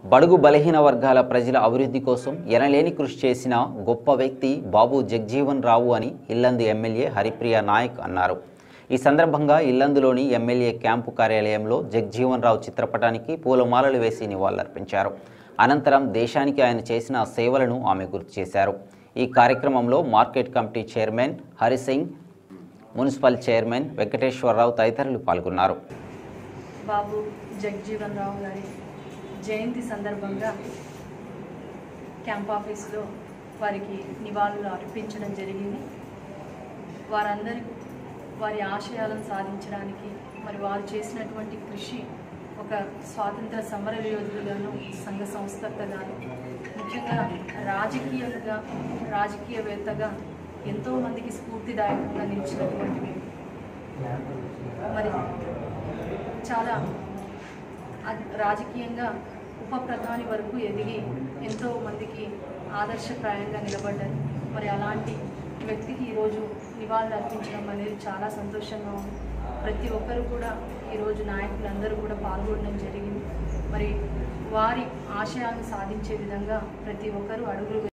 బడుగు బలహీన వర్గాల ప్రజల అభివృద్ధి కోసం ఎనలేని కృషి చేసిన గొప్ప వ్యక్తి బాబు జగ్జీవన్ రావు అని ఇల్లందు ఎమ్మెల్యే హరిప్రియ నాయక్ అన్నారు ఈ సందర్భంగా ఇల్లందులోని ఎమ్మెల్యే క్యాంపు కార్యాలయంలో జగ్జీవన్ రావు చిత్రపటానికి పూలమాలలు వేసి నివాళులర్పించారు అనంతరం దేశానికి ఆయన చేసిన సేవలను ఆమె గుర్తు చేశారు ఈ కార్యక్రమంలో market committee chairman Harisingh municipal chairman Venkateswararao తదితరులు పాల్గొన్నారు బాబు జగజీవన్ రావు గారి జయంతి సందర్భంగా క్యాంప్ ఆఫీస్లో వారికి నివాళులు అర్పించడం జరిగింది వారందరి వారి ఆశయాలను సాధించడానికి మరి వారు చేసినటువంటి కృషి ఒక స్వాతంత్ర సమర యోధులుగాను సంఘ సంస్కర్తగాను ముఖ్యంగా రాజకీయంగా రాజకీయవేత్తగా ఎంతోమందికి స్ఫూర్తిదాయకంగా నిలిచినటువంటి వ్యక్తి. మరి చాలా అద్- రాజకీయంగా ఉప ప్రధాని వరకు ఎదిగి ఎంతో మందికి ఆదర్శప్రాయంగా నిలబడ్డారు మరి అలాంటి వ్యక్తికి ఈరోజు నివాళులు అర్పించడం అనేది చాలా సంతోషంగా ఉంది ప్రతి ఒక్కరు కూడా ఈరోజు నాయకులందరూ కూడా పాల్గొనడం జరిగింది మరి వారి ఆశయాలను సాధించే విధంగా ప్రతి ఒక్కరూ అడుగులు